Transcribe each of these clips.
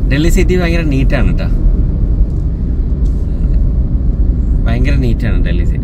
Delhi city ഭയങ്കര നീറ്റാണ് കേട്ടോ ഭയങ്കര നീറ്റാണ് ഡൽഹി സിറ്റി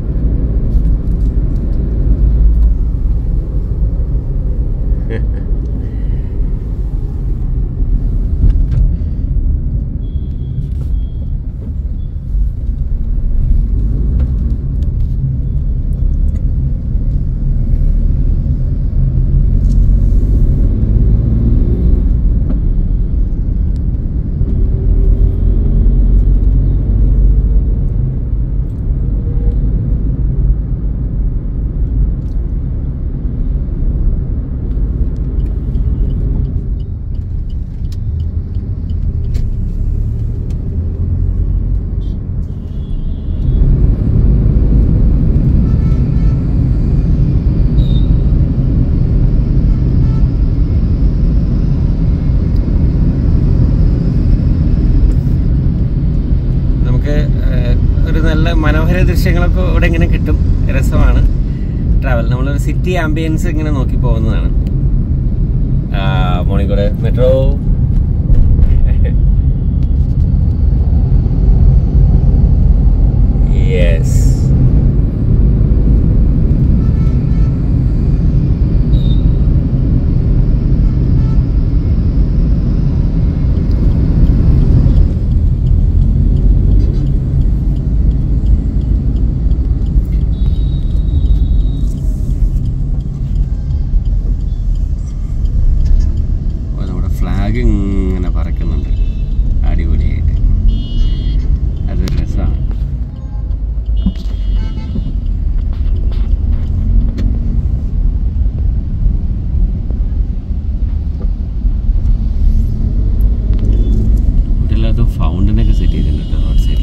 നമുക്ക് ഏഹ്, ഒരു നല്ല മനോഹര ദൃശ്യങ്ങളൊക്കെ ഇവിടെ ഇങ്ങനെ കിട്ടും രസമാണ് ട്രാവൽ നമ്മളൊരു സിറ്റി ആംബിയൻസ് ഇങ്ങനെ നോക്കി പോകുന്നതാണ് ആ, മോണിക്കൂടെ മെട്രോ യെസ് അപ്പോൾ നമ്മുടെ ഫ്ലാഗ് ഇങ്ങനെ പറക്കുന്നുണ്ട് അടിപൊളിയായിട്ട് അതൊരു രസമാണ് ഇവിടെ എല്ലാത്തും ഫൗണ്ടനൊക്കെ സെറ്റ് ചെയ്തിട്ടുണ്ട് റോഡ് സൈഡിൽ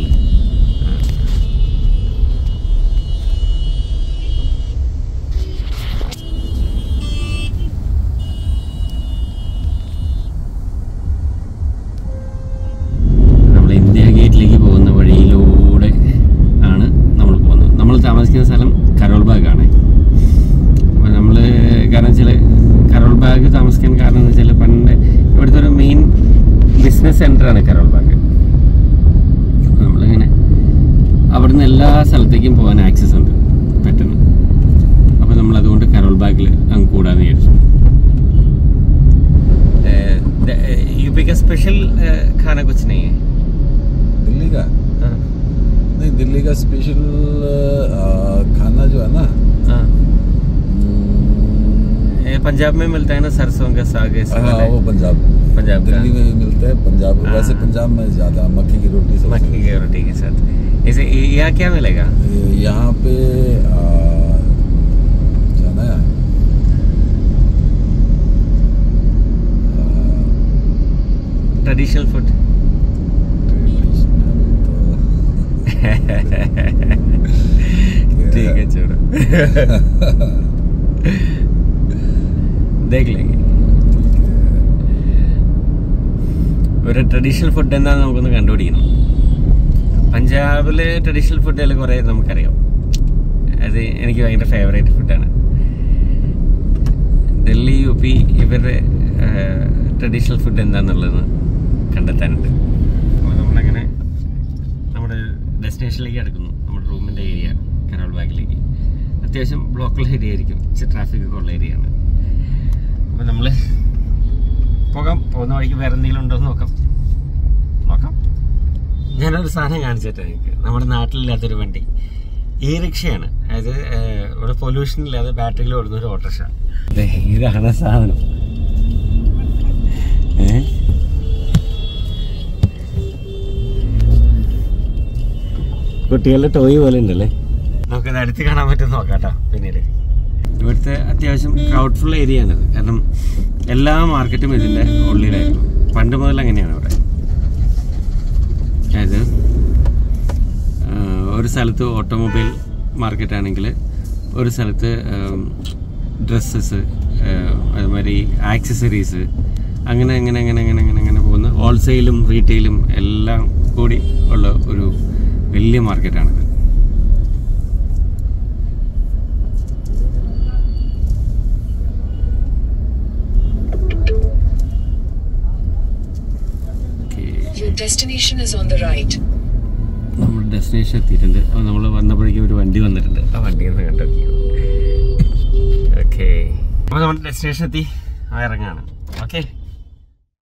നമ്മൾ ഇന്ത്യ ഗേറ്റിലേക്ക് പോകുന്ന വഴിയിലൂടെ ആണ് നമ്മൾ പോകുന്നത് നമ്മൾ താമസിക്കുന്ന സ്ഥലം കരോൾ ബാഗാണ് അപ്പോൾ നമ്മൾ കാരണം വെച്ചാൽ കരോൾ ബാഗ് താമസിക്കാൻ കാരണം എന്ന് വെച്ചാൽ പണ്ട് ഇവിടുത്തെ ഒരു മെയിൻ ബിസിനസ് സെൻ്ററാണ് കരോൾ ബാഗ് അപ്പോൾ നമ്മളിങ്ങനെ അവിടുന്ന് എല്ലാ സ്ഥലത്തേക്കും പോകാൻ ആക്സസ് ഉണ്ട് പെട്ടെന്ന് അപ്പോൾ നമ്മൾ അതുകൊണ്ട് കരോൾ ബാഗിൽ അങ്ങ് കൂടാന്ന് വിചാരിച്ചു यूपी का स्पेशल खाना कुछ नहीं है दिल्ली का हाँ, नहीं दिल्ली का स्पेशल खाना जो है ना हाँ। हम्म, ये पंजाब में मिलता है ना सरसों का साग ऐसा हाँ वाला है। वो पंजाब पंजाब का दिल्ली में भी मिलता है पंजाब हाँ। वैसे पंजाब में ज्यादा मक्की की रोटी सबसे- मक्की की रोटी के साथ ऐसे ये- यहाँ क्या मिलेगा ये- यहाँ पे आ, जाना है ट्रेडिशनल फूड ठीक है छोड़ो देख लेंगे ഒരു ട്രഡീഷണൽ ഫുഡ് എന്താണെന്ന് നമുക്കൊന്ന് കണ്ടുപിടിക്കണം പഞ്ചാബില് ട്രഡീഷണൽ ഫുഡുകൾ കുറേ നമുക്കറിയാം അത് എനിക്ക് ഭയങ്കര ഫേവറേറ്റ് ഫുഡാണ് ഡൽഹി യു പി ഇവരുടെ ട്രഡീഷണൽ ഫുഡ് എന്താണെന്നുള്ളത് കണ്ടെത്താനുണ്ട് അപ്പോൾ നമ്മളങ്ങനെ നമ്മുടെ ഡെസ്റ്റിനേഷനിലേക്ക് അടുക്കുന്നു നമ്മുടെ റൂമിൻ്റെ ഏരിയ കരോൾ ബാഗിലേക്ക് അത്യാവശ്യം ബ്ലോക്കുള്ള ഏരിയ ആയിരിക്കും ഇച്ചിരി ട്രാഫിക് ഒക്കെ ഉള്ള ഏരിയ ആണ് അപ്പോൾ നമ്മൾ പോകാം പോകുന്ന വഴിക്ക് വേറെ എന്തെങ്കിലും ഉണ്ടോ എന്ന് നോക്കാം നോക്കാം ഞാനൊരു സാധനം കാണിച്ചിട്ട് നിങ്ങൾക്ക് നമ്മുടെ നാട്ടിലില്ലാത്തൊരു വണ്ടി ഈ റിക്ഷയാണ് അതായത് ഏഹ്, ഇവിടെ പൊല്യൂഷൻ ഇല്ലാതെ ബാറ്ററിയിൽ ഓടുന്ന ഒരു ഓട്ടോറിക്ഷ ഇതാണ് സാധനം ഏ? കുട്ടികളുടെ ടോയ് പോലെ ഉണ്ടല്ലേ നമുക്കത് അടുത്ത് കാണാൻ പറ്റും നോക്കാട്ടോ പിന്നീട് ഇവിടുത്തെ അത്യാവശ്യം ക്രൗഡ്ഫുൾ ഏരിയ ആണിത് കാരണം എല്ലാ മാർക്കറ്റും ഇതിൻ്റെ ഉള്ളിലായിരുന്നു പണ്ട് മുതൽ അങ്ങനെയാണ് ഇവിടെ അതായത് ആ, ഒരു സ്ഥലത്ത് ഓട്ടോമൊബൈൽ മാർക്കറ്റ് ആണെങ്കിൽ ഒരു സ്ഥലത്ത് ഡ്രസ്സസ് അതുമാതിരി ആക്സസറീസ് അങ്ങനെ അങ്ങനെ അങ്ങനെ അങ്ങനെ അങ്ങനെ അങ്ങനെ പോകുന്ന ഹോൾസെയിലും റീറ്റെയിലും എല്ലാം കൂടി ഉള്ള ഒരു വലിയ മാർക്കറ്റാണിത് Destination is on the right. നമ്മൾ ഡെസ്റ്റിനേഷൻ എത്തിയിട്ടുണ്ട് അപ്പോൾ നമ്മൾ വന്നപ്പോഴേക്കും ഒരു വണ്ടി വന്നിട്ടുണ്ട് ആ വണ്ടി ഒന്ന് കണ്ടു ഓക്കെ അപ്പോൾ നമ്മുടെ ഡെസ്റ്റിനേഷൻ എത്തി ആ ഇറങ്ങാണ് ഓക്കെ